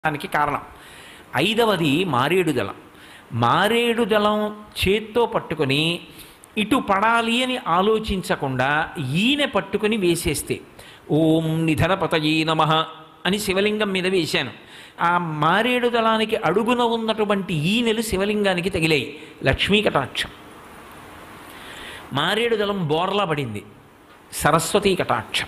దానికి కారణం ఐదవది మారేడు దళం మారేడు దళం చేత్తో పట్టుకొని ఇటు పడాలి అని ఆలోచించకుండా ఈయన పట్టుకొని వేసేస్తే ఓం నిధనపతయీ నమ అని శివలింగం మీద వేశాను ఆ మారేడు దళానికి అడుగున ఉన్నటువంటి ఈనెలు శివలింగానికి తగిలాయి లక్ష్మీ కటాక్షం మారేడు దళం బోర్లా పడింది సరస్వతీ కటాక్షం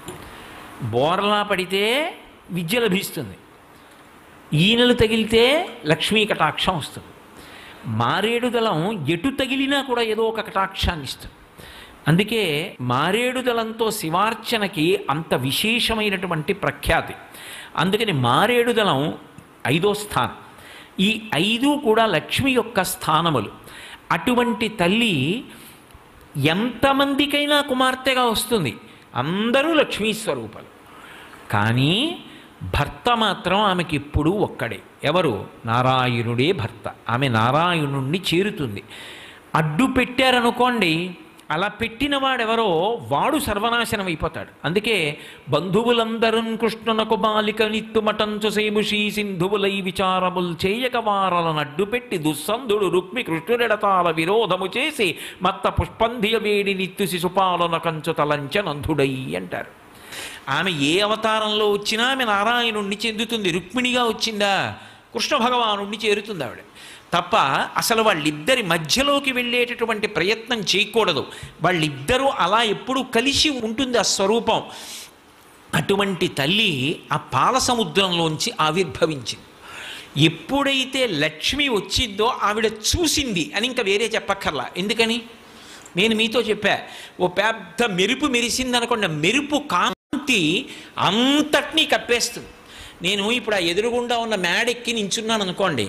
బోర్లా పడితే విద్య లభిస్తుంది ఈనెలు తగిలితే లక్ష్మీ కటాక్షం వస్తుంది మారేడు దళం ఎటు తగిలినా కూడా ఏదో ఒక కటాక్షాన్ని ఇస్తుంది అందుకే మారేడు దళంతో శివార్చనకి అంత విశేషమైనటువంటి ప్రఖ్యాతి అందుకని మారేడు దళం ఐదో స్థానం ఈ ఐదు కూడా లక్ష్మి యొక్క స్థానములు అటువంటి తల్లి ఎంతమందికైనా కుమార్తెగా వస్తుంది అందరూ లక్ష్మీ స్వరూపాలు కానీ భర్త మాత్రం ఆమెకి ఎప్పుడూ ఒక్కడే ఎవరు నారాయణుడే భర్త ఆమె నారాయణుణ్ణి చేరుతుంది అడ్డు పెట్టారనుకోండి అలా పెట్టిన వాడెవరో వాడు సర్వనాశనం అయిపోతాడు అందుకే బంధువులందరూ కృష్ణునకు బాలిక నిత్తుమటంచు సేముషీ సింధువులై విచారముల్ చేయక వారలను అడ్డుపెట్టి దుస్సంధుడు రుక్మి కృష్ణుడెడతాల విరోధము చేసి మత్త పుష్పంధియ వేడి నిత్తు శిశుపాలన కంచు తలంచ నందుడై అంటారు ఆమె ఏ అవతారంలో వచ్చినా ఆమె నారాయణుణ్ణి చెందుతుంది రుక్మిణిగా వచ్చిందా కృష్ణ భగవానుణ్ణి చేరుతుంది ఆవిడ తప్ప అసలు వాళ్ళిద్దరి మధ్యలోకి వెళ్ళేటటువంటి ప్రయత్నం చేయకూడదు వాళ్ళిద్దరూ అలా ఎప్పుడూ కలిసి ఉంటుంది ఆ స్వరూపం అటువంటి తల్లి ఆ పాల సముద్రంలోంచి ఆవిర్భవించింది ఎప్పుడైతే లక్ష్మి వచ్చిందో ఆవిడ చూసింది అని ఇంకా వేరే చెప్పక్కర్లా ఎందుకని నేను మీతో చెప్పా ఓ పెద్ద మెరుపు మెరిసింది అనుకోండి ఆ మెరుపు కాంతి అంతటినీ కప్పేస్తుంది నేను ఇప్పుడు ఆ ఎదురుగుండా ఉన్న మేడెక్కి నించున్నాను అనుకోండి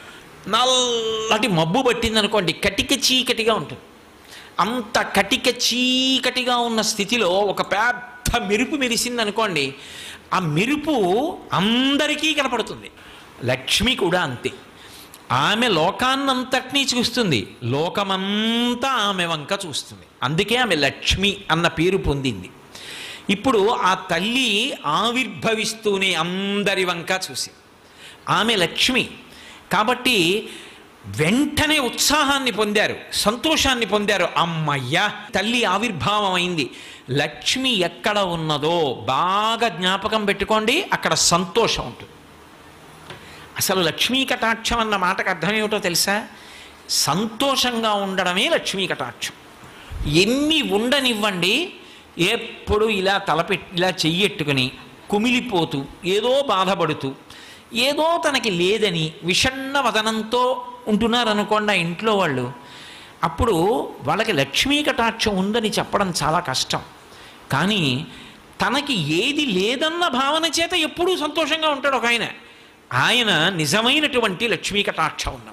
నల్లటి మబ్బు పట్టింది అనుకోండి కటిక చీకటిగా ఉంటుంది అంత కటిక చీకటిగా ఉన్న స్థితిలో ఒక పెద్ద మెరుపు మెరిసింది అనుకోండి ఆ మెరుపు అందరికీ కనపడుతుంది లక్ష్మి కూడా అంతే ఆమె లోకాన్నంతటినీ చూస్తుంది లోకమంతా ఆమె వంక చూస్తుంది అందుకే ఆమె లక్ష్మి అన్న పేరు పొందింది ఇప్పుడు ఆ తల్లి ఆవిర్భవిస్తూనే అందరి వంక చూసి ఆమె లక్ష్మి కాబట్టి వెంటనే ఉత్సాహాన్ని పొందారు సంతోషాన్ని పొందారు అమ్మయ్యా తల్లి ఆవిర్భావం అయింది లక్ష్మి ఎక్కడ ఉన్నదో బాగా జ్ఞాపకం పెట్టుకోండి అక్కడ సంతోషం ఉంటుంది అసలు లక్ష్మీ కటాక్షం అన్న మాటకు అర్థం ఏమిటో తెలుసా సంతోషంగా ఉండడమే లక్ష్మీ కటాక్షం ఎన్ని ఉండనివ్వండి ఎప్పుడు ఇలా తలపెట్టి ఇలా చెయ్యెట్టుకుని కుమిలిపోతూ ఏదో బాధపడుతూ ఏదో తనకి లేదని విషణ్ణ వదనంతో ఉంటున్నారనుకోండి ఆ ఇంట్లో వాళ్ళు అప్పుడు వాళ్ళకి లక్ష్మీ కటాక్షం ఉందని చెప్పడం చాలా కష్టం కానీ తనకి ఏది లేదన్న భావన చేత ఎప్పుడూ సంతోషంగా ఉంటాడు ఒక ఆయన ఆయన నిజమైనటువంటి లక్ష్మీ కటాక్షం ఉన్నవాడు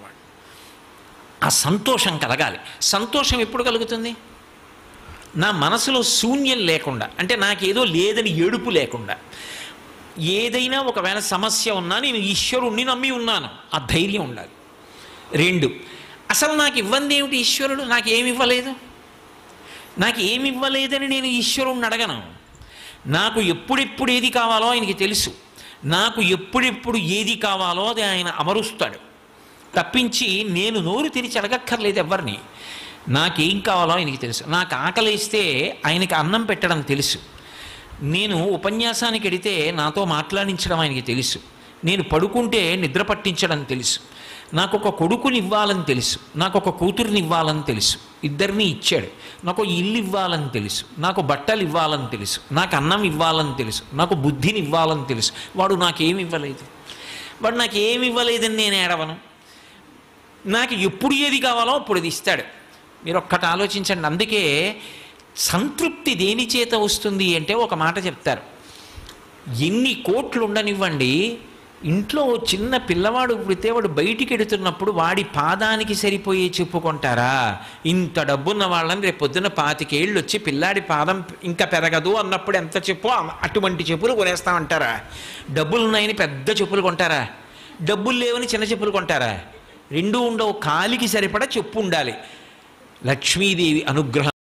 ఆ సంతోషం కలగాలి సంతోషం ఎప్పుడు కలుగుతుంది నా మనసులో శూన్యం లేకుండా అంటే నాకేదో లేదని ఏడుపు లేకుండా ఏదైనా ఒకవేళ సమస్య ఉన్నా నేను ఈశ్వరుణ్ణి నమ్మి ఉన్నాను ఆ ధైర్యం ఉండాలి రెండు అసలు నాకు ఇవ్వంది ఏమిటి ఈశ్వరుడు నాకు ఏమి ఇవ్వలేదు నాకు ఏమి ఇవ్వలేదని నేను ఈశ్వరుణ్ణి అడగను నాకు ఎప్పుడెప్పుడు ఏది కావాలో ఆయనకి తెలుసు నాకు ఎప్పుడెప్పుడు ఏది కావాలో అది ఆయన అమరుస్తాడు తప్పించి నేను నోరు తెరిచి అడగక్కర్లేదు ఎవరిని నాకేం కావాలో ఆయనకి తెలుసు నాకు ఆకలిస్తే ఆయనకి అన్నం పెట్టడం తెలుసు నేను ఉపన్యాసానికి వెడితే నాతో మాట్లాడించడం ఆయనకి తెలుసు నేను పడుకుంటే నిద్ర పట్టించడం తెలుసు నాకు ఒక కొడుకుని ఇవ్వాలని తెలుసు నాకు ఒక కూతురిని ఇవ్వాలని తెలుసు ఇద్దరిని ఇచ్చాడు నాకు ఇల్లు ఇవ్వాలని తెలుసు నాకు బట్టలు ఇవ్వాలని తెలుసు నాకు అన్నం ఇవ్వాలని తెలుసు నాకు బుద్ధిని ఇవ్వాలని తెలుసు వాడు నాకేమి ఇవ్వలేదు వాడు నాకు ఏమి ఇవ్వలేదని నేను ఏడవను నాకు ఎప్పుడు ఏది కావాలో అప్పుడు అది ఇస్తాడు మీరు ఒక్కటి ఆలోచించండి అందుకే సంతృప్తి దేని చేత వస్తుంది అంటే ఒక మాట చెప్తారు ఎన్ని కోట్లు ఉండనివ్వండి ఇంట్లో ఓ చిన్న పిల్లవాడు పుడితే వాడు బయటికి ఎడుతున్నప్పుడు వాడి పాదానికి సరిపోయే చెప్పుకుంటారా ఇంత డబ్బున్న వాళ్ళని రేపు పొద్దున్న పాతికేళ్ళు వచ్చి పిల్లాడి పాదం ఇంకా పెరగదు అన్నప్పుడు ఎంత చెప్పో అటువంటి చెప్పులు కొనేస్తామంటారా డబ్బులు ఉన్నాయని పెద్ద చెప్పులు కొంటారా డబ్బులు లేవని చిన్న చెప్పులు కొంటారా రెండు ఉండవు కాలికి సరిపడా చెప్పు ఉండాలి లక్ష్మీదేవి అనుగ్రహం